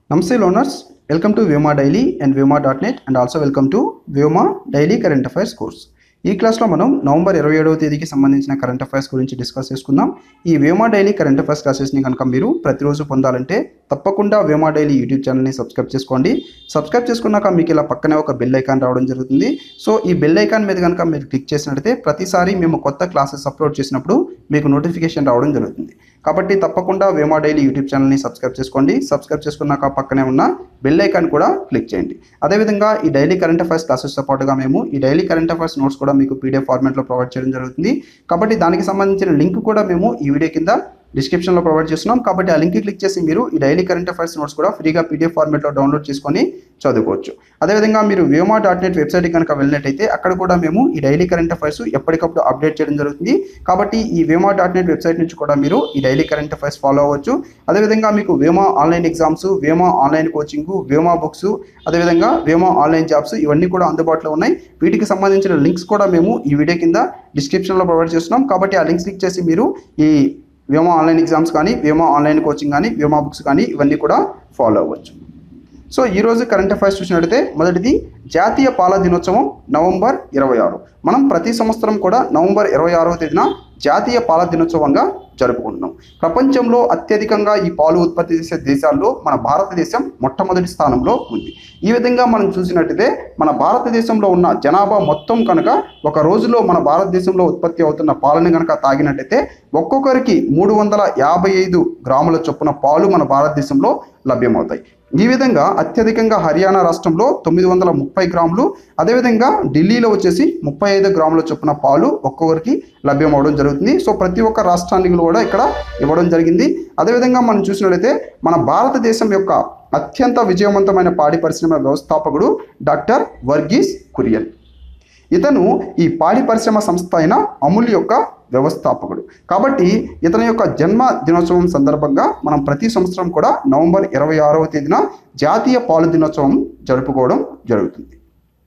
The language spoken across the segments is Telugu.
Namaste learners, welcome to Vyoma Daily and Vyoma.net and also welcome to Vyoma Daily Current Affairs course. ఈ క్లాస్లో మనం నవంబర్ ఇరవై ఏడవ తేదీకి సంబంధించిన కరెంట్ అఫైర్స్ గురించి డిస్కస్ చేసుకుందాం ఈ వేమా డైలీ కరెంట్ అఫైర్స్ క్లాసెస్ని కనుక మీరు ప్రతిరోజు పొందాలంటే తప్పకుండా వేమా డైలీ యూట్యూబ్ ఛానల్ని సబ్స్క్రైబ్ చేసుకోండి సబ్స్క్రైబ్ చేసుకున్నాక మీకు ఇలా పక్కనే ఒక బెల్ ఐకాన్ రావడం జరుగుతుంది సో ఈ బెల్ ఐకాన్ మీద కనుక మీరు క్లిక్ చేసినట్లయితే ప్రతిసారి మేము కొత్త క్లాసెస్ అప్లోడ్ చేసినప్పుడు మీకు నోటిఫికేషన్ రావడం జరుగుతుంది కాబట్టి తప్పకుండా వేమా డైలీ యూట్యూబ్ ఛానల్ని సబ్స్క్రైబ్ చేసుకోండి సబ్స్క్రైబ్ చేసుకున్నాక పక్కనే ఉన్న బెల్ ఐకాన్ కూడా క్లిక్ చేయండి అదేవిధంగా ఈ డైలీ కరెంట్ అఫైర్స్ క్లాసెస్తో పాటుగా మేము ఈ డైలీ కరెంట్ అఫైర్స్ నోట్స్ కూడా మీకు పీడిఎఫ్ ఫార్మాట్లో ప్రొవైడ్ చేయడం జరుగుతుంది కాబట్టి దానికి సంబంధించిన లింక్ కూడా మేము ఈ వీడియో కింద డిస్క్రిప్షన్లో ప్రొవైడ్ చేస్తున్నాం కాబట్టి ఆ లింక్ క్లిక్ చేసి మీరు ఈ డైలీ కరెంట్ అఫైర్స్ నోట్స్ కూడా ఫ్రీగా పీడిఎఫ్ ఫార్మాట్లో డౌన్లోడ్ చేసుకొని చదువుకోవచ్చు అదేవిధంగా మీరు వ్యోమా డాట్ నెట్ వెబ్సైట్ కనుక వెళ్ళినట్టయితే అక్కడ కూడా మేము ఈ డైలీ కరెంట్ అఫైర్స్ ఎప్పటికప్పుడు అప్డేట్ చేయడం జరుగుతుంది కాబట్టి ఈ వేమా డాట్ నెట్ వెబ్సైట్ నుంచి కూడా మీరు ఈ డైలీ కరెంట్ అఫైర్స్ ఫాలో అవ్వచ్చు అదేవిధంగా మీకు Vema online exams Vema online coaching Vema books అదేవిధంగా వేమా ఆన్లైన్ జాబ్స్ ఇవన్నీ కూడా అందుబాటులో ఉన్నాయి వీటికి సంబంధించిన లింక్స్ కూడా మేము ఈ వీడియో కింద డిస్క్రిప్షన్లో ప్రొవైడ్ చేస్తున్నాం కాబట్టి ఆ లింక్స్ క్లిక్ చేసి మీరు ఈ వ్యోమా ఆన్లైన్ ఎగ్జామ్స్ కానీ వ్యోమా ఆన్లైన్ కోచింగ్ కానీ వ్యోమా బుక్స్ కానీ ఇవన్నీ కూడా ఫాలో అవ్వచ్చు సో ఈరోజు కరెంట్ అఫైర్స్ చూసినట్లయితే మొదటిది జాతీయ పాల దినోత్సవం నవంబర్ ఇరవై ఆరు మనం ప్రతి సంవత్సరం కూడా నవంబర్ ఇరవై ఆరవ తేదీన జాతీయ పాల దినోత్సవంగా జరుపుకుంటున్నాం ప్రపంచంలో అత్యధికంగా ఈ పాలు ఉత్పత్తి చేసే దేశాల్లో మన భారతదేశం మొట్టమొదటి స్థానంలో ఉంది ఈ విధంగా మనం చూసినట్టయితే మన భారతదేశంలో ఉన్న జనాభా మొత్తం కనుక ఒక రోజులో మన భారతదేశంలో ఉత్పత్తి అవుతున్న పాలను కనుక తాగినట్టయితే ఒక్కొక్కరికి మూడు వందల యాభై ఐదు గ్రాముల చొప్పున పాలు మన భారతదేశంలో లభ్యమవుతాయి ఈ విధంగా అత్యధికంగా హర్యానా రాష్ట్రంలో తొమ్మిది వందల ముప్పై గ్రాములు అదేవిధంగా ఢిల్లీలో వచ్చేసి ముప్పై ఐదు గ్రాముల చొప్పున పాలు ఒక్కొక్కరికి లభ్యమవడం జరుగుతుంది సో ప్రతి ఒక్క రాష్ట్రానికి కూడా ఇక్కడ ఇవ్వడం జరిగింది అదేవిధంగా మనం చూసినట్లయితే మన భారతదేశం యొక్క అత్యంత విజయవంతమైన పాడి పరిశ్రమ వ్యవస్థాపకుడు డాక్టర్ వర్గీస్ కురియన్ ఇతను ఈ పాడి పరిశ్రమ సంస్థ అయిన అమూల్ యొక్క వ్యవస్థాపకుడు కాబట్టి ఇతని యొక్క జన్మ దినోత్సవం సందర్భంగా మనం ప్రతి సంవత్సరం కూడా నవంబర్ ఇరవై ఆరవ తేదీన జాతీయ పాలు దినోత్సవం జరుపుకోవడం జరుగుతుంది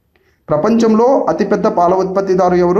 ప్రపంచంలో అతిపెద్ద పాల ఉత్పత్తిదారు ఎవరు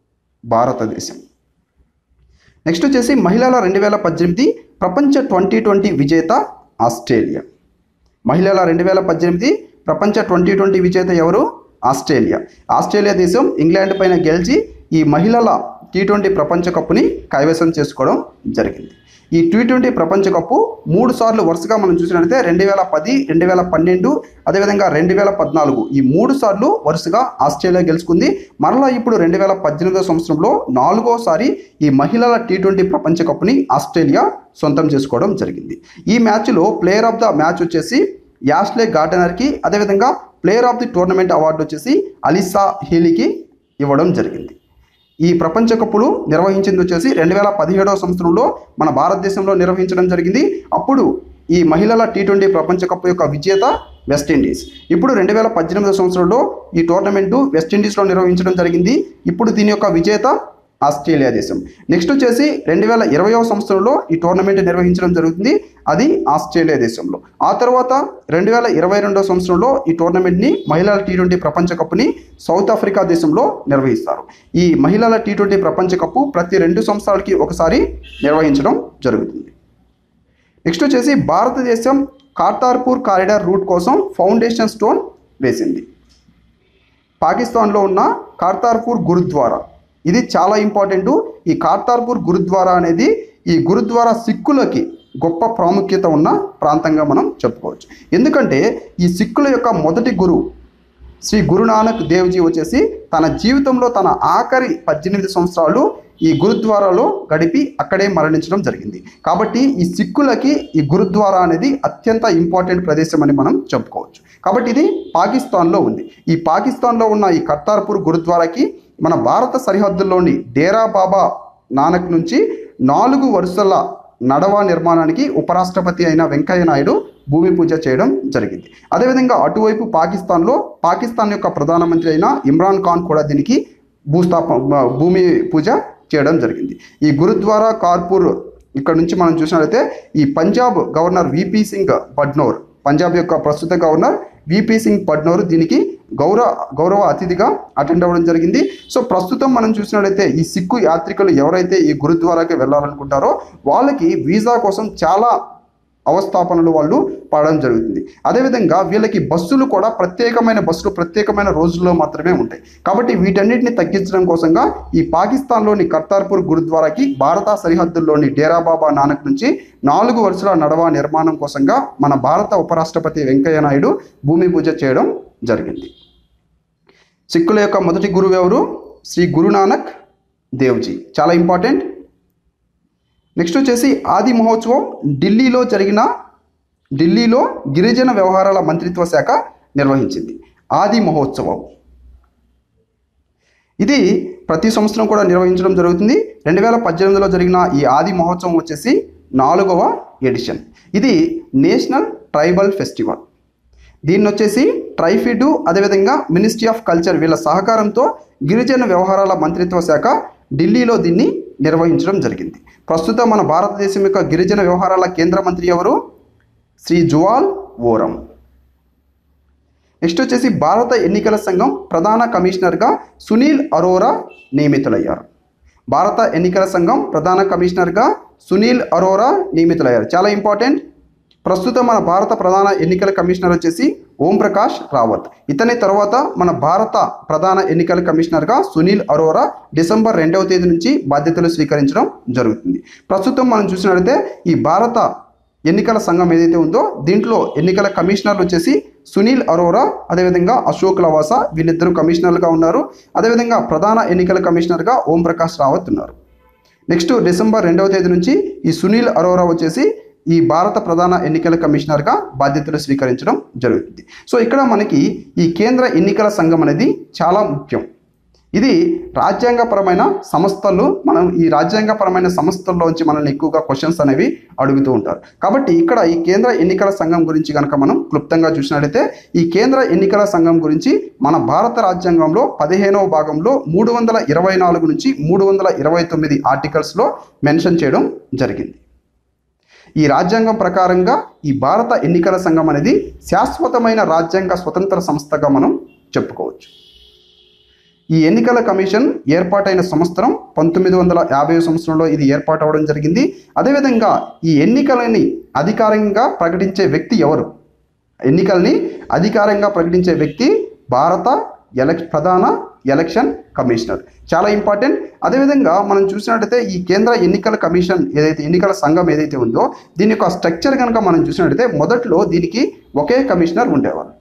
భారతదేశం నెక్స్ట్ వచ్చేసి మహిళల రెండు వేల పద్దెనిమిది ప్రపంచ ట్వంటీ ట్వంటీ విజేత ఆస్ట్రేలియా మహిళల రెండు వేల పద్దెనిమిది ప్రపంచ ట్వంటీ ట్వంటీ విజేత ఎవరు ఆస్ట్రేలియా ఆస్ట్రేలియా దేశం ఇంగ్లాండ్ పైన గెలిచి ఈ మహిళల టీ ట్వంటీ ప్రపంచ కప్పుని కైవసం చేసుకోవడం జరిగింది ఈ టీ ట్వంటీ ప్రపంచ కప్పు మూడు సార్లు వరుసగా మనం చూసినట్లయితే రెండు వేల పది రెండు వేల పన్నెండు అదేవిధంగా రెండు వేల పద్నాలుగు ఈ మూడు సార్లు వరుసగా ఆస్ట్రేలియా గెలుచుకుంది మరలా ఇప్పుడు రెండు వేల పద్దెనిమిదో సంవత్సరంలో నాలుగోసారి ఈ మహిళల టీ ట్వంటీ ప్రపంచ కప్ని ఆస్ట్రేలియా సొంతం చేసుకోవడం జరిగింది ఈ మ్యాచ్లో ప్లేయర్ ఆఫ్ ద మ్యాచ్ వచ్చేసి యాష్లే గార్డనర్కి అదేవిధంగా player of the tournament award వచ్చేసి అలిసా హీలీకి ఇవ్వడం జరిగింది ఈ ప్రపంచ కప్పులు నిర్వహించింది వచ్చేసి రెండు వేల పదిహేడవ సంవత్సరంలో మన భారతదేశంలో నిర్వహించడం జరిగింది అప్పుడు ఈ మహిళల టీ ట్వంటీ ప్రపంచ కప్ యొక్క విజేత వెస్టిండీస్ ఇప్పుడు రెండు వేల పద్దెనిమిదవ సంవత్సరంలో ఈ టోర్నమెంటు వెస్టిండీస్లో నిర్వహించడం జరిగింది ఇప్పుడు దీని యొక్క విజేత ఆస్ట్రేలియా దేశం నెక్స్ట్ వచ్చేసి రెండు వేల ఇరవయవ సంవత్సరంలో ఈ టోర్నమెంట్ నిర్వహించడం జరుగుతుంది అది ఆస్ట్రేలియా దేశంలో ఆ తర్వాత రెండు వేల ఇరవై రెండవ సంవత్సరంలో ఈ టోర్నమెంట్ని మహిళల టీ ట్వంటీ ప్రపంచ కప్ని సౌత్ ఆఫ్రికా దేశంలో నిర్వహిస్తారు ఈ మహిళల టీ ట్వంటీ ప్రపంచ కప్పు ప్రతి రెండు సంవత్సరాలకి ఒకసారి నిర్వహించడం జరుగుతుంది నెక్స్ట్ వచ్చేసి భారతదేశం కార్తార్పూర్ కారిడార్ రూట్ కోసం ఫౌండేషన్ స్టోన్ వేసింది పాకిస్తాన్లో ఉన్న కార్తార్పూర్ గురుద్వారా ఇది చాలా ఇంపార్టెంట్ ఈ కార్తార్పూర్ గురుద్వారా అనేది ఈ గురుద్వారా సిక్కులకి గొప్ప ప్రాముఖ్యత ఉన్న ప్రాంతంగా మనం చెప్పుకోవచ్చు ఎందుకంటే ఈ సిక్కుల యొక్క మొదటి గురువు శ్రీ గురునానక్ దేవ్జీ వచ్చేసి తన జీవితంలో తన ఆఖరి పద్దెనిమిది సంవత్సరాలు ఈ గురుద్వారాలో గడిపి అక్కడే మరణించడం జరిగింది కాబట్టి ఈ సిక్కులకి ఈ గురుద్వారా అనేది అత్యంత ఇంపార్టెంట్ ప్రదేశం అని మనం చెప్పుకోవచ్చు కాబట్టి ఇది పాకిస్తాన్లో ఉంది ఈ పాకిస్తాన్లో ఉన్న ఈ కర్తార్పూర్ గురుద్వారాకి మన భారత సరిహద్దుల్లోని డేరా బాబా నానక్ నుంచి నాలుగు వరుసల నడవా నిర్మాణానికి ఉపరాష్ట్రపతి అయిన వెంకయ్య నాయుడు భూమి పూజ చేయడం జరిగింది అదేవిధంగా అటువైపు పాకిస్తాన్లో పాకిస్తాన్ యొక్క ప్రధానమంత్రి అయిన ఇమ్రాన్ ఖాన్ కూడా దీనికి భూస్థాప భూమి పూజ చేయడం జరిగింది ఈ గురుద్వారా కార్పూర్ ఇక్కడ నుంచి మనం చూసినట్లయితే ఈ పంజాబ్ గవర్నర్ విపి సింగ్ బడ్నోర్ పంజాబ్ యొక్క ప్రస్తుత గవర్నర్ విపి సింగ్ పడ్నోర్ దీనికి గౌరవ గౌరవ అతిథిగా అటెండ్ అవ్వడం జరిగింది సో ప్రస్తుతం మనం చూసినట్లయితే ఈ సిక్కు యాత్రికులు ఎవరైతే ఈ గురుద్వారాకి వెళ్ళాలనుకుంటారో వాళ్ళకి వీసా కోసం చాలా అవస్థాపనలు వాళ్ళు పడడం జరుగుతుంది అదేవిధంగా వీళ్ళకి బస్సులు కూడా ప్రత్యేకమైన బస్సులు ప్రత్యేకమైన రోజుల్లో మాత్రమే ఉంటాయి కాబట్టి వీటన్నిటిని తగ్గించడం కోసంగా ఈ పాకిస్తాన్లోని కర్తార్పూర్ గురుద్వారాకి భారత సరిహద్దుల్లోని డేరా బాబా నానక్ నుంచి నాలుగు వరుసల నడవా నిర్మాణం కోసంగా మన భారత ఉపరాష్ట్రపతి వెంకయ్య నాయుడు భూమి పూజ చేయడం జరిగింది సిక్కుల యొక్క మొదటి గురువు ఎవరు శ్రీ గురునానక్ దేవ్జీ చాలా ఇంపార్టెంట్ నెక్స్ట్ వచ్చేసి ఆది మహోత్సవం ఢిల్లీలో జరిగిన ఢిల్లీలో గిరిజన వ్యవహారాల మంత్రిత్వ శాఖ నిర్వహించింది ఆది మహోత్సవం ఇది ప్రతి సంవత్సరం కూడా నిర్వహించడం జరుగుతుంది రెండు వేల పద్దెనిమిదిలో జరిగిన ఈ ఆది మహోత్సవం వచ్చేసి నాలుగవ ఎడిషన్ ఇది నేషనల్ ట్రైబల్ ఫెస్టివల్ దీన్ని వచ్చేసి ట్రైఫిడు అదేవిధంగా మినిస్ట్రీ ఆఫ్ కల్చర్ వీళ్ళ సహకారంతో గిరిజన వ్యవహారాల మంత్రిత్వ శాఖ ఢిల్లీలో దీన్ని నిర్వహించడం జరిగింది ప్రస్తుతం మన భారతదేశం యొక్క గిరిజన వ్యవహారాల కేంద్ర మంత్రి ఎవరు శ్రీ జువాల్ ఓరం నెక్స్ట్ వచ్చేసి భారత ఎన్నికల సంఘం ప్రధాన కమిషనర్గా సునీల్ అరోరా నియమితులయ్యారు భారత ఎన్నికల సంఘం ప్రధాన కమిషనర్గా సునీల్ అరోరా నియమితులయ్యారు చాలా ఇంపార్టెంట్ ప్రస్తుతం మన భారత ప్రధాన ఎన్నికల కమిషనర్ వచ్చేసి ఓం ప్రకాష్ రావత్ ఇతని తర్వాత మన భారత ప్రధాన ఎన్నికల కమిషనర్గా సునీల్ అరోరా డిసెంబర్ రెండవ తేదీ నుంచి బాధ్యతలు స్వీకరించడం జరుగుతుంది ప్రస్తుతం మనం చూసినట్లయితే ఈ భారత ఎన్నికల సంఘం ఏదైతే ఉందో దీంట్లో ఎన్నికల కమిషనర్లు వచ్చేసి సునీల్ అరోరా అదేవిధంగా అశోక్ లవాసా వీళ్ళిద్దరు కమిషనర్లుగా ఉన్నారు అదేవిధంగా ప్రధాన ఎన్నికల కమిషనర్గా ఓం ప్రకాష్ రావత్ ఉన్నారు నెక్స్ట్ డిసెంబర్ రెండవ తేదీ నుంచి ఈ సునీల్ అరోరా వచ్చేసి ఈ భారత ప్రధాన ఎన్నికల కమిషనర్గా బాధ్యతలు స్వీకరించడం జరుగుతుంది సో ఇక్కడ మనకి ఈ కేంద్ర ఎన్నికల సంఘం అనేది చాలా ముఖ్యం ఇది రాజ్యాంగపరమైన సంస్థలు మనం ఈ రాజ్యాంగపరమైన సంస్థల్లోంచి మనల్ని ఎక్కువగా క్వశ్చన్స్ అనేవి అడుగుతూ ఉంటారు కాబట్టి ఇక్కడ ఈ కేంద్ర ఎన్నికల సంఘం గురించి కనుక మనం క్లుప్తంగా చూసినట్లయితే ఈ కేంద్ర ఎన్నికల సంఘం గురించి మన భారత రాజ్యాంగంలో పదిహేనవ భాగంలో మూడు వందల ఇరవై నాలుగు నుంచి మూడు వందల ఇరవై తొమ్మిది ఆర్టికల్స్లో మెన్షన్ చేయడం జరిగింది ఈ రాజ్యాంగం ప్రకారంగా ఈ భారత ఎన్నికల సంఘం అనేది శాశ్వతమైన రాజ్యాంగ స్వతంత్ర సంస్థగా మనం చెప్పుకోవచ్చు ఈ ఎన్నికల కమిషన్ ఏర్పాటైన సంవత్సరం పంతొమ్మిది వందల యాభై సంవత్సరంలో ఇది ఏర్పాటు అవ్వడం జరిగింది అదేవిధంగా ఈ ఎన్నికలని అధికారికంగా ప్రకటించే వ్యక్తి ఎవరు ఎన్నికల్ని అధికారంగా ప్రకటించే వ్యక్తి భారత ఎలక్ ప్రధాన ఎలక్షన్ కమిషనర్ చాలా ఇంపార్టెంట్ అదేవిధంగా మనం చూసినట్టయితే ఈ కేంద్ర ఎన్నికల కమిషన్ ఏదైతే ఎన్నికల సంఘం ఏదైతే ఉందో దీని యొక్క స్ట్రక్చర్ కనుక మనం చూసినట్టయితే మొదట్లో దీనికి ఒకే కమిషనర్ ఉండేవారు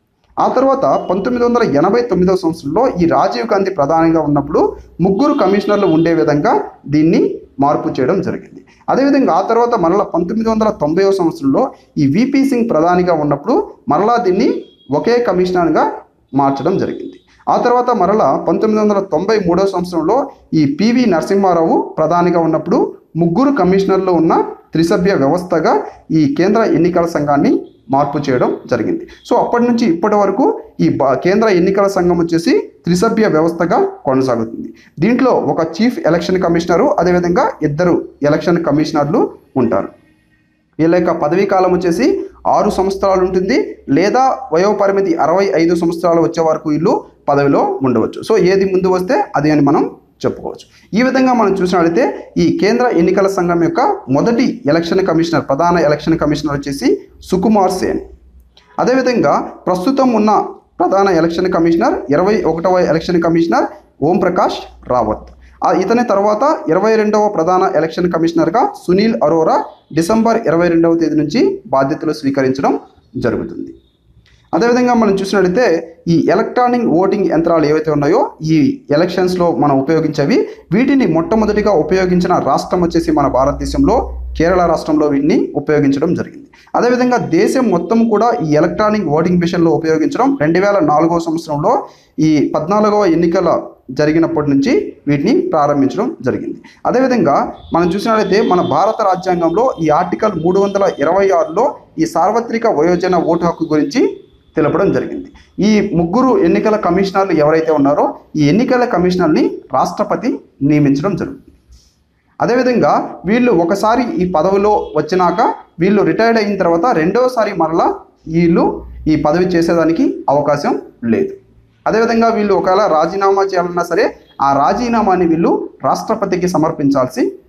ఆ తర్వాత పంతొమ్మిది వందల ఎనభై తొమ్మిదవ సంవత్సరంలో ఈ రాజీవ్ గాంధీ ప్రధానిగా ఉన్నప్పుడు ముగ్గురు కమిషనర్లు ఉండే విధంగా దీన్ని మార్పు చేయడం జరిగింది అదేవిధంగా ఆ తర్వాత మరలా పంతొమ్మిది వందల తొంభైవ సంవత్సరంలో ఈ విపి సింగ్ ప్రధానిగా ఉన్నప్పుడు మరలా దీన్ని ఒకే కమిషనర్గా మార్చడం జరిగింది ఆ తర్వాత మరలా పంతొమ్మిది వందల తొంభై మూడవ సంవత్సరంలో ఈ పివి నరసింహారావు ప్రధానిగా ఉన్నప్పుడు ముగ్గురు కమిషనర్లు ఉన్న త్రిసభ్య వ్యవస్థగా ఈ కేంద్ర ఎన్నికల సంఘాన్ని మార్పు చేయడం జరిగింది సో అప్పటి నుంచి ఇప్పటి వరకు ఈ బా- కేంద్ర ఎన్నికల సంఘం వచ్చేసి త్రిసభ్య వ్యవస్థగా కొనసాగుతుంది దీంట్లో ఒక చీఫ్ ఎలక్షన్ కమిషనరు అదేవిధంగా ఇద్దరు ఎలక్షన్ కమిషనర్లు ఉంటారు వీళ్ళ యొక్క పదవీ కాలం వచ్చేసి ఆరు సంవత్సరాలు ఉంటుంది లేదా వయోపరిమితి అరవై ఐదు సంవత్సరాలు వచ్చే వరకు వీళ్ళు పదవిలో ఉండవచ్చు సో ఏది ముందు వస్తే అది అని మనం చెప్పుకోవచ్చు ఈ విధంగా మనం చూసినట్లయితే ఈ కేంద్ర ఎన్నికల సంఘం యొక్క మొదటి ఎలక్షన్ కమిషనర్ ప్రధాన ఎలక్షన్ కమిషనర్ వచ్చేసి సుకుమార్ సేన్ అదేవిధంగా ప్రస్తుతం ఉన్న ప్రధాన ఎలక్షన్ కమిషనర్ ఇరవై ఒకటవ ఎలక్షన్ కమిషనర్ ఓం ప్రకాష్ రావత్ ఆ ఇతని తర్వాత ఇరవై రెండవ ప్రధాన ఎలక్షన్ కమిషనర్గా సునీల్ అరోరా డిసెంబర్ ఇరవై రెండవ తేదీ నుంచి బాధ్యతలు స్వీకరించడం జరుగుతుంది అదేవిధంగా మనం చూసినట్లయితే ఈ ఎలక్ట్రానిక్ ఓటింగ్ యంత్రాలు ఏవైతే ఉన్నాయో ఈ ఎలక్షన్స్లో మనం ఉపయోగించేవి వీటిని మొట్టమొదటిగా ఉపయోగించిన రాష్ట్రం వచ్చేసి మన భారతదేశంలో కేరళ రాష్ట్రంలో వీటిని ఉపయోగించడం జరిగింది అదేవిధంగా దేశం మొత్తం కూడా ఈ ఎలక్ట్రానిక్ ఓటింగ్ మిషన్లో ఉపయోగించడం రెండు వేల నాలుగవ సంవత్సరంలో ఈ పద్నాలుగవ ఎన్నికల జరిగినప్పటి నుంచి వీటిని ప్రారంభించడం జరిగింది అదేవిధంగా మనం చూసినట్లయితే మన భారత రాజ్యాంగంలో ఈ ఆర్టికల్ మూడు వందల ఇరవై ఆరులో ఈ సార్వత్రిక వయోజన ఓటు హక్కు గురించి తెలపడం జరిగింది ఈ ముగ్గురు ఎన్నికల కమిషనర్లు ఎవరైతే ఉన్నారో ఈ ఎన్నికల కమిషనర్ని రాష్ట్రపతి నియమించడం జరుగుతుంది అదేవిధంగా వీళ్ళు ఒకసారి ఈ పదవిలో వచ్చినాక వీళ్ళు రిటైర్డ్ అయిన తర్వాత రెండవసారి మరలా వీళ్ళు ఈ పదవి చేసేదానికి అవకాశం లేదు అదేవిధంగా వీళ్ళు ఒకవేళ రాజీనామా చేయాలన్నా సరే ఆ రాజీనామాని వీళ్ళు రాష్ట్రపతికి సమర్పించాల్సి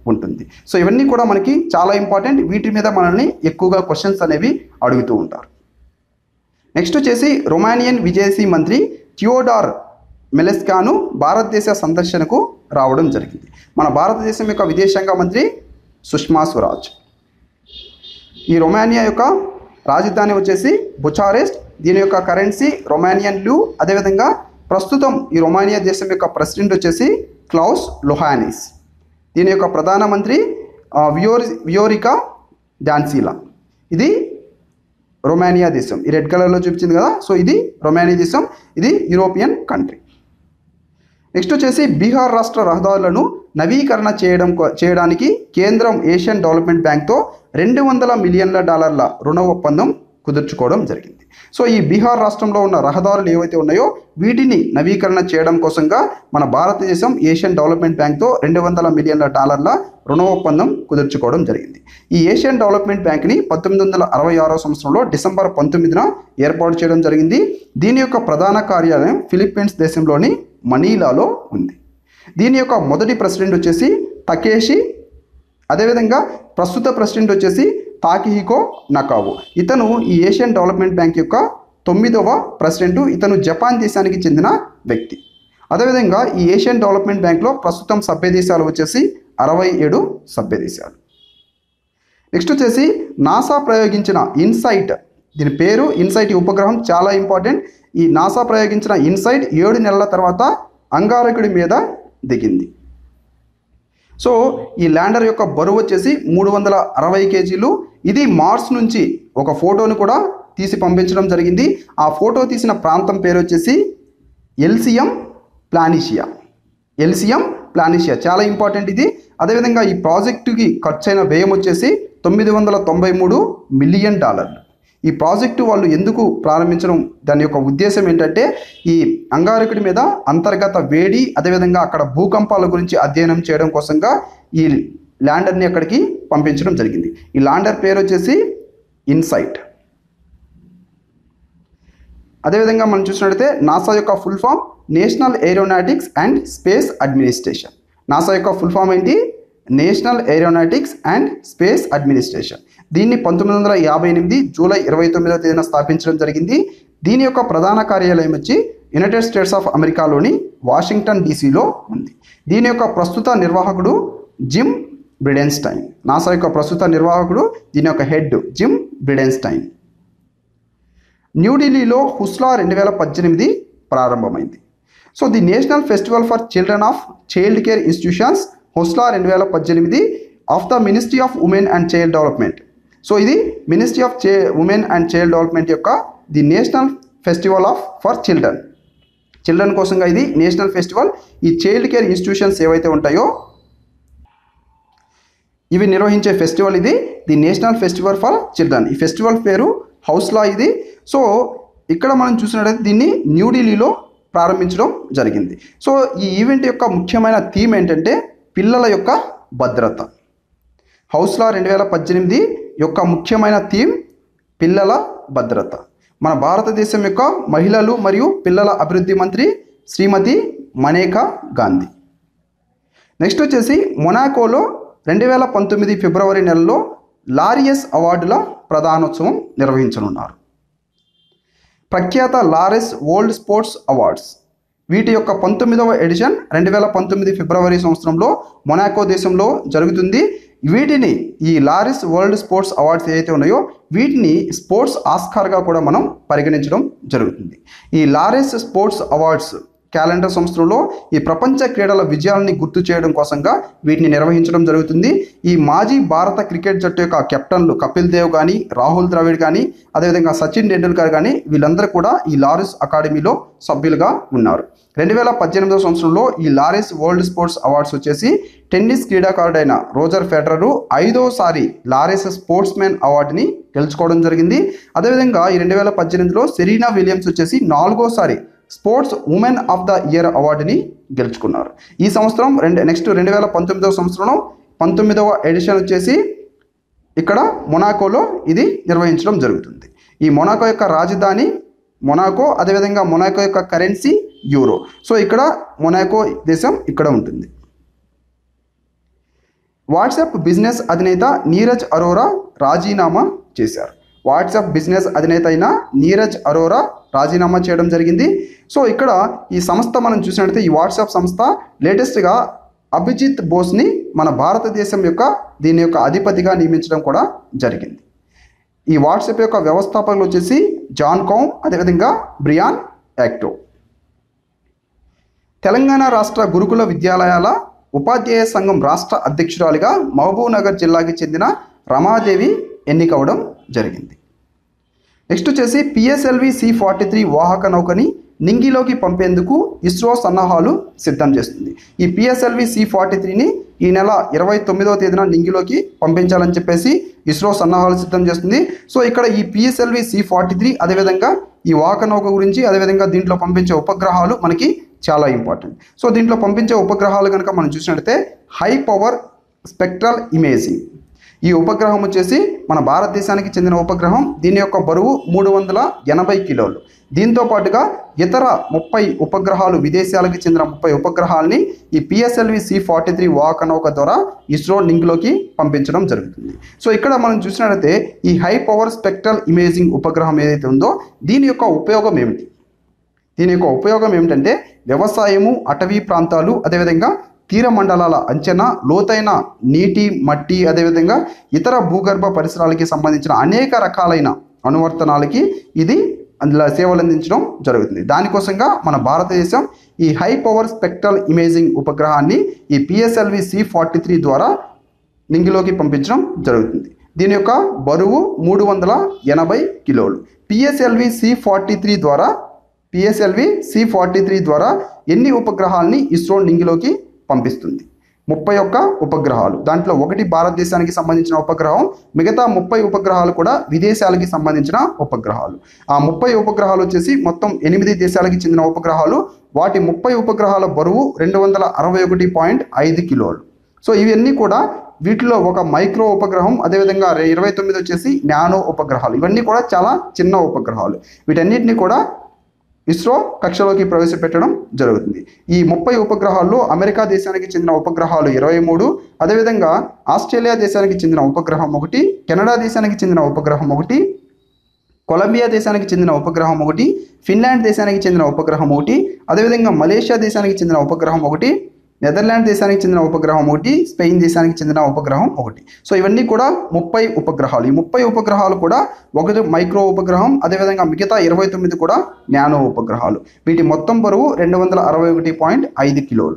ఉంటుంది సో ఇవన్నీ కూడా మనకి చాలా ఇంపార్టెంట్ వీటి మీద మనల్ని ఎక్కువగా క్వశ్చన్స్ అనేవి అడుగుతూ ఉంటారు నెక్స్ట్ వచ్చేసి రొమానియన్ విదేశీ మంత్రి థియోడార్ మెలెస్కాను భారతదేశ సందర్శనకు రావడం జరిగింది మన భారతదేశం యొక్క విదేశాంగ మంత్రి సుష్మా స్వరాజ్ ఈ రొమానియా యొక్క రాజధాని వచ్చేసి బుచారెస్ట్ దీని యొక్క కరెన్సీ రొమానియన్ లూ అదేవిధంగా ప్రస్తుతం ఈ రొమానియా దేశం యొక్క ప్రెసిడెంట్ వచ్చేసి క్లౌస్ లొహానిస్ దీని యొక్క ప్రధానమంత్రి ఆ, వియోరి వియోరికా డాన్సీలా ఇది రొమానియా దేశం ఈ రెడ్ కలర్లో చూపించింది కదా సో ఇది రొమానియా దేశం ఇది యూరోపియన్ కంట్రీ నెక్స్ట్ వచ్చేసి బీహార్ రాష్ట్ర రహదారులను నవీకరణ చేయడం కో- చేయడానికి కేంద్రం ఏషియన్ డెవలప్మెంట్ బ్యాంక్తో రెండు వందల మిలియన్ల డాలర్ల రుణ ఒప్పందం కుదుర్చుకోవడం జరిగింది సో ఈ బీహార్ రాష్ట్రంలో ఉన్న రహదారులు ఏవైతే ఉన్నాయో వీటిని నవీకరణ చేయడం కోసంగా మన భారతదేశం ఏషియన్ డెవలప్మెంట్ బ్యాంక్తో రెండు వందల మిలియన్ల డాలర్ల రుణ ఒప్పందం కుదుర్చుకోవడం జరిగింది ఈ ఏషియన్ డెవలప్మెంట్ బ్యాంక్ని పంతొమ్మిది వందల అరవై ఆరో సంవత్సరంలో డిసెంబర్ పంతొమ్మిదిన ఏర్పాటు చేయడం జరిగింది దీని యొక్క ప్రధాన కార్యాలయం ఫిలిప్పీన్స్ దేశంలోని మనీలాలో ఉంది దీని యొక్క మొదటి ప్రెసిడెంట్ వచ్చేసి తకేషి అదేవిధంగా ప్రస్తుత ప్రెసిడెంట్ వచ్చేసి తాకిహికో నకావు ఇతను ఈ ఏషియన్ డెవలప్మెంట్ బ్యాంక్ యొక్క తొమ్మిదవ ప్రెసిడెంట్ ఇతను జపాన్ దేశానికి చెందిన వ్యక్తి అదేవిధంగా ఈ ఏషియన్ డెవలప్మెంట్ బ్యాంక్లో ప్రస్తుతం సభ్య దేశాలు వచ్చేసి అరవై ఏడు సభ్య దేశాలు నెక్స్ట్ వచ్చేసి నాసా ప్రయోగించిన ఇన్సైట్ దీని పేరు ఇన్సైట్ ఈ ఉపగ్రహం చాలా ఇంపార్టెంట్ ఈ నాసా ప్రయోగించిన ఇన్సైట్ ఏడు నెలల తర్వాత అంగారకుడి మీద దిగింది సో ఈ ల్యాండర్ యొక్క బరువు వచ్చేసి మూడు వందల అరవై కేజీలు ఇది మార్స్ నుంచి ఒక ఫోటోను కూడా తీసి పంపించడం జరిగింది ఆ ఫోటో తీసిన ప్రాంతం పేరు వచ్చేసి ఎల్సిఎం ప్లానిషియా ఎల్సిఎం ప్లానిషియా చాలా ఇంపార్టెంట్ ఇది అదేవిధంగా ఈ ప్రాజెక్టుకి ఖర్చైన వ్యయం వచ్చేసి తొమ్మిది వందల తొంభై మూడు మిలియన్ డాలర్లు ఈ ప్రాజెక్టు వాళ్ళు ఎందుకు ప్రారంభించడం దాని యొక్క ఉద్దేశం ఏంటంటే ఈ అంగారకుడి మీద అంతర్గత వేడి అదేవిధంగా అక్కడ భూకంపాల గురించి అధ్యయనం చేయడం కోసంగా ఈ ల్యాండర్ని అక్కడికి పంపించడం జరిగింది ఈ ల్యాండర్ పేరు వచ్చేసి ఇన్సైట్ అదేవిధంగా మనం చూసినట్లయితే నాసా యొక్క full form National Aeronautics and Space Administration NASA యొక్క ఫుల్ ఫామ్ ఏంటి National Aeronautics and Space Administration దీన్ని పంతొమ్మిది వందల యాభై ఎనిమిది జూలై ఇరవై తొమ్మిదవ తేదీన స్థాపించడం జరిగింది దీని యొక్క ప్రధాన కార్యాలయం వచ్చి యునైటెడ్ స్టేట్స్ ఆఫ్ అమెరికాలోని వాషింగ్టన్ డీసీలో ఉంది దీని యొక్క ప్రస్తుత నిర్వాహకుడు జిమ్ బ్రిడెన్స్టైన్ నాసా యొక్క ప్రస్తుత నిర్వాహకుడు దీని యొక్క హెడ్ జిమ్ బ్రిడెన్స్టైన్ న్యూఢిల్లీలో హుస్లా రెండు వేల పద్దెనిమిది ప్రారంభమైంది so the national festival for children of child care institutions Hausla రెండు వేల పద్దెనిమిది of the ministry of women and child development so ఇది మినిస్ట్రీ ఆఫ్ చే ఉమెన్ అండ్ చైల్డ్ డెవలప్మెంట్ యొక్క the national festival of for children children కోసంగా ఇది నేషనల్ ఫెస్టివల్ ఈ చైల్డ్ కేర్ ఇన్స్టిట్యూషన్స్ ఏవైతే ఉంటాయో ఇవి నిర్వహించే ఫెస్టివల్ ఇది the national festival for children ఈ ఫెస్టివల్ పేరు హౌస్లా ఇది సో ఇక్కడ మనం చూసినట్లయితే దీన్ని న్యూఢిల్లీలో ప్రారంభించడం జరిగింది సో ఈ ఈవెంట్ యొక్క ముఖ్యమైన థీమ్ ఏంటంటే పిల్లల యొక్క భద్రత హౌస్లా రెండు వేల పద్దెనిమిది యొక్క ముఖ్యమైన థీమ్ పిల్లల భద్రత మన భారతదేశం యొక్క మహిళలు మరియు పిల్లల అభివృద్ధి మంత్రి శ్రీమతి మనేకా గాంధీ నెక్స్ట్ వచ్చేసి మొనాకోలో రెండు వేల పంతొమ్మిది ఫిబ్రవరి నెలలో లారియస్ అవార్డుల ప్రధానోత్సవం నిర్వహించనున్నారు ప్రఖ్యాత లారెస్ వరల్డ్ స్పోర్ట్స్ అవార్డ్స్ వీటి యొక్క పంతొమ్మిదవ ఎడిషన్ రెండు వేల పంతొమ్మిది ఫిబ్రవరి సంవత్సరంలో మొనాకో దేశంలో జరుగుతుంది వీటిని ఈ లారిస్ వరల్డ్ స్పోర్ట్స్ అవార్డ్స్ ఏవైతే ఉన్నాయో వీటిని స్పోర్ట్స్ ఆస్కార్గా కూడా మనం పరిగణించడం జరుగుతుంది ఈ లారెస్ స్పోర్ట్స్ అవార్డ్స్ క్యాలెండర్ సంవత్సరంలో ఈ ప్రపంచ క్రీడల విజయాలని గుర్తు చేయడం కోసంగా వీటిని నిర్వహించడం జరుగుతుంది ఈ మాజీ భారత క్రికెట్ జట్టు యొక్క కెప్టెన్లు కపిల్ దేవ్ కానీ రాహుల్ ద్రవిడ్ కానీ అదేవిధంగా సచిన్ టెండూల్కర్ కానీ వీళ్ళందరూ కూడా ఈ లారెస్ అకాడమీలో సభ్యులుగా ఉన్నారు రెండు వేల పద్దెనిమిదవ సంవత్సరంలో ఈ లారెస్ వరల్డ్ స్పోర్ట్స్ అవార్డ్స్ వచ్చేసి టెన్నిస్ క్రీడాకారుడైన రోజర్ ఫెడరరు ఐదోసారి లారెస్ స్పోర్ట్స్ మ్యాన్ అవార్డుని గెలుచుకోవడం జరిగింది అదేవిధంగా ఈ రెండు వేల పద్దెనిమిదిలో సెరీనా విలియమ్స్ వచ్చేసి నాలుగోసారి sports women of the year అవార్డుని గెలుచుకున్నారు ఈ సంవత్సరం రెండు నెక్స్ట్ రెండు వేల పంతొమ్మిదవ సంవత్సరంలో పంతొమ్మిదవ ఎడిషన్ వచ్చేసి ఇక్కడ మొనాకోలో ఇది నిర్వహించడం జరుగుతుంది ఈ మొనాకో యొక్క రాజధాని మొనాకో అదేవిధంగా మొనాకో యొక్క కరెన్సీ యూరో సో ఇక్కడ మొనాకో దేశం ఇక్కడ ఉంటుంది వాట్సాప్ బిజినెస్ అధినేత నీరజ్ అరోరా రాజీనామా చేశారు వాట్సాప్ బిజినెస్ అధినేత అయిన నీరజ్ అరోరా రాజీనామా చేయడం జరిగింది సో ఇక్కడ ఈ సంస్థ మనం చూసినట్లయితే ఈ వాట్సాప్ సంస్థ లేటెస్ట్గా అభిజిత్ బోస్ని మన భారతదేశం యొక్క దీని యొక్క అధిపతిగా నియమించడం కూడా జరిగింది ఈ వాట్సాప్ యొక్క వ్యవస్థాపకులు వచ్చేసి జాన్ కౌమ్ అదేవిధంగా బ్రియాన్ యాక్టో తెలంగాణ రాష్ట్ర గురుకుల విద్యాలయాల ఉపాధ్యాయ సంఘం రాష్ట్ర అధ్యక్షురాలిగా మహబూబ్ నగర్ జిల్లాకి చెందిన రమాదేవి ఎన్నికవడం జరిగింది నెక్స్ట్ వచ్చేసి పిఎస్ఎల్వి సి ఫార్టీ త్రీ వాహక నౌకని నింగిలోకి పంపేందుకు ఇస్రో సన్నాహాలు సిద్ధం చేస్తుంది ఈ పిఎస్ఎల్వి సి ఫార్టీ త్రీని ఈ నెల ఇరవై తొమ్మిదవ తేదీన నింగిలోకి పంపించాలని చెప్పేసి ఇస్రో సన్నాహాలు సిద్ధం చేస్తుంది సో ఇక్కడ ఈ పిఎస్ఎల్వి సి ఫార్టీ త్రీ అదేవిధంగా ఈ వాహక నౌక గురించి అదేవిధంగా దీంట్లో పంపించే ఉపగ్రహాలు మనకి చాలా ఇంపార్టెంట్ సో దీంట్లో పంపించే ఉపగ్రహాలు కనుక మనం చూసినట్లయితే హై పవర్ స్పెక్ట్రల్ ఇమేజింగ్ ఈ ఉపగ్రహం వచ్చేసి మన భారతదేశానికి చెందిన ఉపగ్రహం దీని యొక్క బరువు మూడు వందల ఎనభై కిలోలు దీంతో పాటుగా ఇతర ముప్పై ఉపగ్రహాలు విదేశాలకు చెందిన ముప్పై ఉపగ్రహాలని ఈ పిఎస్ఎల్వి సి ఫార్టీ త్రీ వాహక నౌక ద్వారా ఇస్రో లింక్లోకి పంపించడం జరుగుతుంది సో ఇక్కడ మనం చూసినట్లయితే ఈ హై పవర్ స్పెక్ట్రల్ ఇమేజింగ్ ఉపగ్రహం ఏదైతే ఉందో దీని యొక్క ఉపయోగం ఏమిటి దీని యొక్క ఉపయోగం ఏమిటంటే వ్యవసాయము అటవీ ప్రాంతాలు అదేవిధంగా తీర మండలాల అంచనా లోతైన నీటి మట్టి అదేవిధంగా ఇతర భూగర్భ పరిసరాలకి సంబంధించిన అనేక రకాలైన అనువర్తనాలకి ఇది అందులో సేవలు అందించడం జరుగుతుంది దానికోసంగా మన భారతదేశం ఈ హై పవర్ స్పెక్ట్రల్ ఇమేజింగ్ ఉపగ్రహాన్ని ఈ పిఎస్ఎల్వి సి ఫార్టీ త్రీ ద్వారా నింగిలోకి పంపించడం జరుగుతుంది దీని యొక్క బరువు మూడు వందల ఎనభై కిలోలు పిఎస్ఎల్వి సి ఫార్టీ త్రీ ద్వారా పిఎస్ఎల్వి సి ఫార్టీ త్రీ ద్వారా ఎన్ని ఉపగ్రహాలని ఇస్రో నింగిలోకి పంపిస్తుంది ముప్పై ఒక్క ఉపగ్రహాలు దాంట్లో ఒకటి భారతదేశానికి సంబంధించిన ఉపగ్రహం మిగతా ముప్పై ఉపగ్రహాలు కూడా విదేశాలకి సంబంధించిన ఉపగ్రహాలు ఆ ముప్పై ఉపగ్రహాలు వచ్చేసి మొత్తం ఎనిమిది దేశాలకి చెందిన ఉపగ్రహాలు వాటి ముప్పై ఉపగ్రహాల బరువు రెండు వందల అరవై ఒకటి పాయింట్ ఐదు కిలోలు సో ఇవన్నీ కూడా వీటిలో ఒక మైక్రో ఉపగ్రహం అదేవిధంగా రె- ఇరవై తొమ్మిది వచ్చేసి నానో ఉపగ్రహాలు ఇవన్నీ కూడా చాలా చిన్న ఉపగ్రహాలు వీటన్నిటిని కూడా ఇస్రో కక్షలోకి ప్రవేశపెట్టడం జరుగుతుంది ఈ ముప్పై ఉపగ్రహాల్లో అమెరికా దేశానికి చెందిన ఉపగ్రహాలు ఇరవై మూడు అదేవిధంగా ఆస్ట్రేలియా దేశానికి చెందిన ఉపగ్రహం ఒకటి కెనడా దేశానికి చెందిన ఉపగ్రహం ఒకటి కొలంబియా దేశానికి చెందిన ఉపగ్రహం ఒకటి ఫిన్లాండ్ దేశానికి చెందిన ఉపగ్రహం ఒకటి అదేవిధంగా మలేషియా దేశానికి చెందిన ఉపగ్రహం ఒకటి నెదర్లాండ్ దేశానికి చెందిన ఉపగ్రహం ఒకటి స్పెయిన్ దేశానికి చెందిన ఉపగ్రహం ఒకటి సో ఇవన్నీ కూడా ముప్పై ఉపగ్రహాలు ఈ ముప్పై ఉపగ్రహాలు కూడా ఒకటి మైక్రో ఉపగ్రహం అదేవిధంగా మిగతా ఇరవై తొమ్మిది కూడా నానో ఉపగ్రహాలు వీటి మొత్తం బరువు రెండు వందల అరవై ఒకటి పాయింట్ ఐదు కిలోలు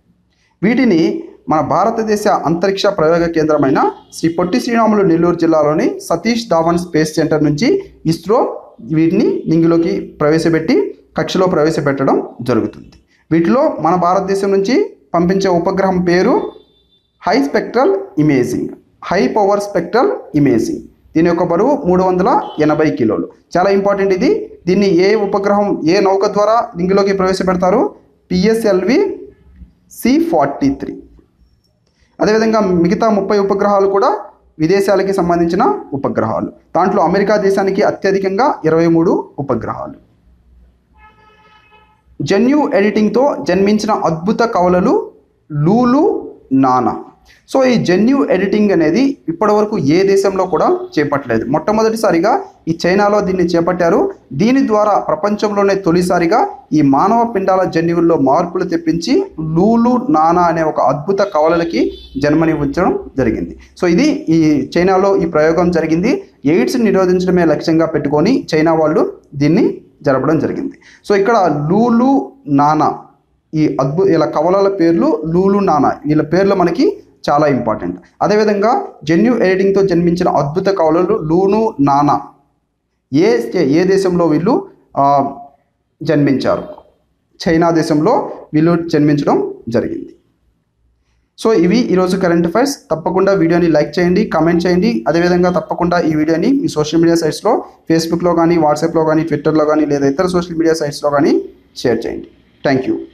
వీటిని మన భారతదేశ అంతరిక్ష ప్రయోగ కేంద్రమైన శ్రీ పొట్టి శ్రీరాములు నెల్లూరు జిల్లాలోని సతీష్ ధావన్ స్పేస్ సెంటర్ నుంచి ఇస్రో వీటిని నింగిలోకి ప్రవేశపెట్టి కక్షలో ప్రవేశపెట్టడం జరుగుతుంది వీటిలో మన భారతదేశం నుంచి పంపించే ఉపగ్రహం పేరు high spectral imaging high power spectral imaging దీని యొక్క బరువు మూడు వందల ఎనభై కిలోలు చాలా ఇంపార్టెంట్ ఇది దీన్ని ఏ ఉపగ్రహం ఏ నౌక ద్వారా నింగిలోకి ప్రవేశపెడతారు పిఎస్ఎల్వి సి ఫార్టీ త్రీ అదేవిధంగా మిగతా ముప్పై ఉపగ్రహాలు కూడా విదేశాలకి సంబంధించిన ఉపగ్రహాలు దాంట్లో అమెరికా దేశానికి అత్యధికంగా ఇరవై మూడు ఉపగ్రహాలు జన్యు ఎడిటింగ్తో జన్మించిన అద్భుత కవలలు లూలు నానా సో ఈ జన్యు ఎడిటింగ్ అనేది ఇప్పటివరకు ఏ దేశంలో కూడా చేపట్టలేదు మొట్టమొదటిసారిగా ఈ చైనాలో దీన్ని చేపట్టారు దీని ద్వారా ప్రపంచంలోనే తొలిసారిగా ఈ మానవ పిండాల జన్యువుల్లో మార్పులు తెప్పించి లూలు నానా అనే ఒక అద్భుత కవలలకి జన్మనివ్వడం జరిగింది సో ఇది ఈ చైనాలో ఈ ప్రయోగం జరిగింది ఎయిడ్స్ నిరోధించడమే లక్ష్యంగా పెట్టుకొని చైనా వాళ్ళు దీన్ని జరపడం జరిగింది సో ఇక్కడ లూలు నానా ఈ అద్భుత ఇలా కవలల పేర్లు లూలు నానా వీళ్ళ పేర్లు మనకి చాలా ఇంపార్టెంట్ అదేవిధంగా జన్యు ఎడిటింగ్తో జన్మించిన అద్భుత కవలలు లూను నానా ఏ స్టే- ఏ దేశంలో వీళ్ళు ఆ, జన్మించారు చైనా దేశంలో వీళ్ళు జన్మించడం జరిగింది సో ఇవి ఈరోజు కరెంట్ అఫైర్స్ తప్పకుండా వీడియోని లైక్ చేయండి కామెంట్ చేయండి అదేవిధంగా తప్పకుండా ఈ వీడియోని మీ సోషల్ మీడియా సైట్స్లో ఫేస్బుక్లో కానీ వాట్సాప్లో కానీ ట్విట్టర్లో కానీ లేదా ఇతర సోషల్ మీడియా సైట్స్లో కానీ షేర్ చేయండి థ్యాంక్ యూ